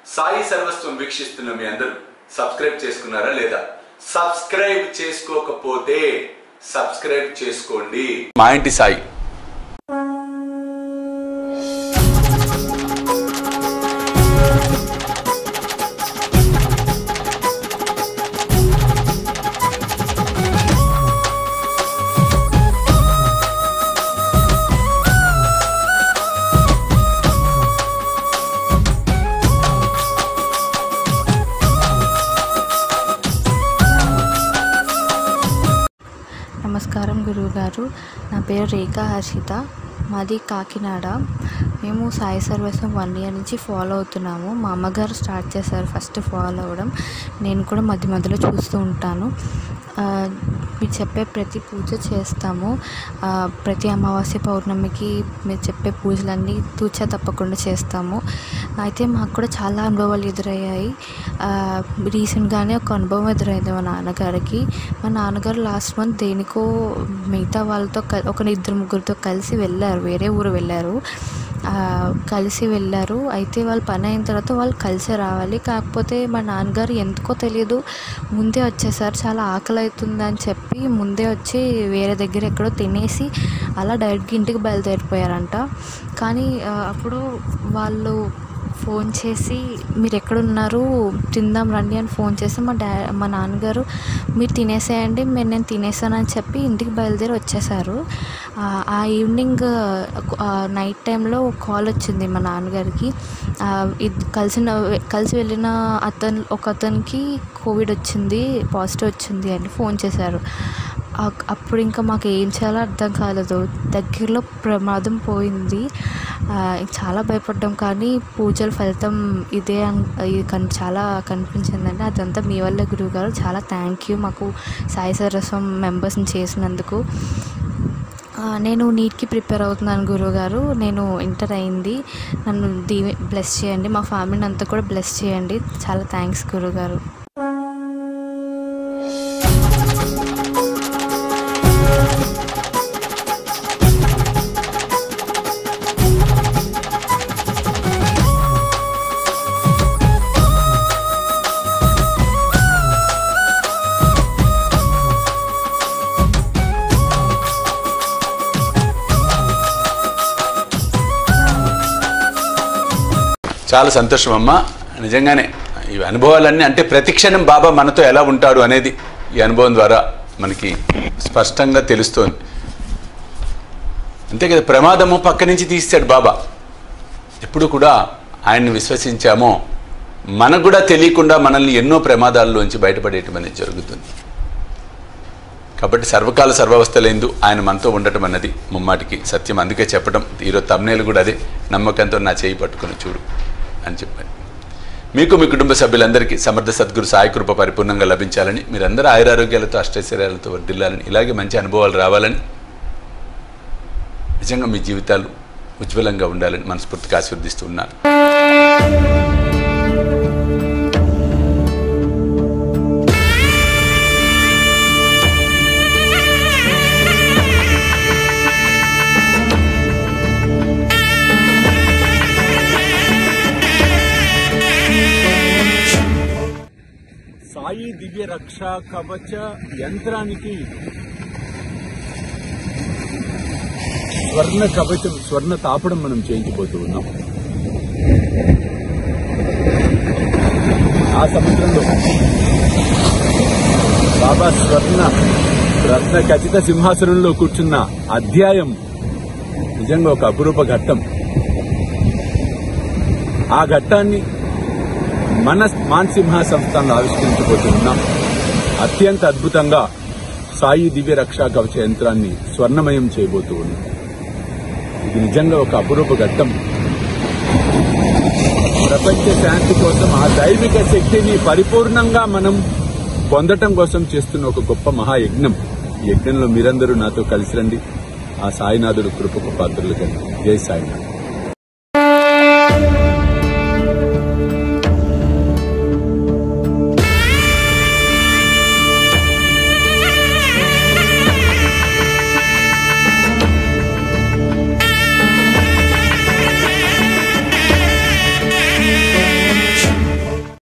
సాయి సర్వస్వం వీక్షిస్తున్న మీ అందరూ సబ్స్క్రైబ్ చేసుకున్నారా లేదా సబ్స్క్రైబ్ చేసుకోకపోతే సబ్స్క్రైబ్ చేసుకోండి మా ఇంటి సాయి నమస్కారం గురువుగారు నా పేరు రేఖా హర్షిత మాది కాకినాడ మేము సాయి సర్వస్వం వన్ ఇయర్ నుంచి ఫాలో అవుతున్నాము మా అమ్మగారు స్టార్ట్ చేశారు ఫస్ట్ ఫాలో అవ్వడం నేను కూడా మధ్య మధ్యలో చూస్తూ ఉంటాను ఆ, మీరు చెప్పే ప్రతి పూజ చేస్తాము ఆ, ప్రతి అమావాస్య పౌర్ణమికి మీరు చెప్పే పూజలన్నీ తూచా తప్పకుండా చేస్తాము అయితే మాకు కూడా చాలా అనుభవాలు ఎదురయ్యాయి ఆ, రీసెంట్గానే ఒక అనుభవం ఎదురైంది మా నాన్నగారికి మా నాన్నగారు లాస్ట్ మంత్ దేనికో మిగతా వాళ్ళతో కల్- ఒక ఇద్దరు ముగ్గురితో కలిసి వెళ్ళారు వేరే ఊరు వెళ్ళారు ఆ, కలిసి వెళ్ళారు అయితే వాళ్ళు పని అయిన తర్వాత వాళ్ళు కలిసి రావాలి కాకపోతే మా నాన్నగారు ఎందుకో తెలియదు ముందే వచ్చేసారు చాలా ఆకలి అవుతుంది అని చెప్పి ముందే వచ్చి వేరే దగ్గర ఎక్కడో తినేసి అలా డైరెక్ట్గా ఇంటికి బయలుదేరిపోయారంట కానీ ఆ, అప్పుడు వాళ్ళు ఫోన్ చేసి మీరు ఎక్కడున్నారు తిందాం రండి అని ఫోన్ చేసి మా డా మా నాన్నగారు మీరు తినేసేయండి మీరు నేను తినేసానని చెప్పి ఇంటికి బయలుదేరి వచ్చేసారు ఆ, ఆ ఈవినింగ్ ఆ, నైట్ టైంలో కాల్ వచ్చింది మా నాన్నగారికి ఆ, ఇది కలిసిన కలిసి వెళ్ళిన అతను ఒక అతనికి కోవిడ్ వచ్చింది పాజిటివ్ వచ్చింది అని ఫోన్ చేశారు ఆ- అప్పుడు ఇంకా మాకు ఏం చేయాలో అర్థం కాలేదు దగ్గరలో ప్రమాదం పోయింది ఆ, చాలా భయపడ్డాం కానీ పూజల ఫలితం ఇదే అన్- ఇది కన్ చాలా కనిపించిందండి అదంతా మీ వల్లే గురువుగారు చాలా థ్యాంక్ యూ మాకు సాయి సరస్వం మెంబర్స్ని చేసినందుకు ఆ, నేను నీట్కి ప్రిపేర్ అవుతున్నాను గురువుగారు నేను ఇంటర్ అయింది నన్ను దీవి బ్లెస్ చేయండి మా ఫ్యామిలీని అంతా కూడా బ్లెస్ చేయండి చాలా థ్యాంక్స్ గురువుగారు చాలా సంతోషం అమ్మా నిజంగానే ఈ అనుభవాలన్నీ అంటే ప్రతిక్షణం బాబా మనతో ఎలా ఉంటాడు అనేది ఈ అనుభవం ద్వారా మనకి స్పష్టంగా తెలుస్తోంది అంతే కదా ప్రమాదము పక్క నుంచి తీస్తాడు బాబా ఎప్పుడు కూడా ఆయన్ని విశ్వసించామో మనకు కూడా తెలియకుండా మనల్ని ఎన్నో ప్రమాదాల్లోంచి బయటపడేయటం అనేది జరుగుతుంది కాబట్టి సర్వకాల సర్వావస్థలందు ఆయన మనతో ఉండటం అన్నది ముమ్మాటికి సత్యం అందుకే చెప్పడం ఈరోజు తమ్నేలు కూడా అదే నమ్మకంతో నా చేయి పట్టుకుని చూడు అని చెప్పాను మీకు మీ కుటుంబ సభ్యులందరికీ సమర్థ సద్గురు సాయి కృప పరిపూర్ణంగా లభించాలని మీరందరూ ఆయురారోగ్యాలతో అష్టైశ్వర్యాలతో వర్ధిల్లాలని ఇలాగే మంచి అనుభవాలు రావాలని నిజంగా మీ జీవితాలు ఉజ్వలంగా ఉండాలని మనస్ఫూర్తిగా ఆశీర్దిస్తూ ఉన్నాను సాయి దివ్య రక్ష కవచ యంత్రానికి స్వర్ణ కవచం స్వర్ణ తాపడం మనం చేయించబోతూ ఉన్నాం ఆ సముద్రంలో బాబా స్వర్ణ రత్న ఖచ్చిత సింహాసనంలో కూర్చున్న అధ్యాయం నిజంగా ఒక అపురూప ఘట్టం ఆ ఘట్టాన్ని మన మాన్సింహ సంస్థను ఆవిష్కరించబోతున్నాం అత్యంత అద్భుతంగా సాయి దివ్య రక్షా కవచ యంత్రాన్ని స్వర్ణమయం చేయబోతూ ఉన్నాం ఇది నిజంగా ఒక అపురూప ఘట్టం ప్రపంచ శాంతి కోసం ఆ దైవిక శక్తిని పరిపూర్ణంగా మనం పొందటం కోసం చేస్తున్న ఒక గొప్ప మహాయజ్ఞం ఈ యజ్ఞంలో మీరందరూ నాతో కలిసి రండి ఆ సాయినాథుడు కృపకు పాత్రలు కండి జై సాయినాథ్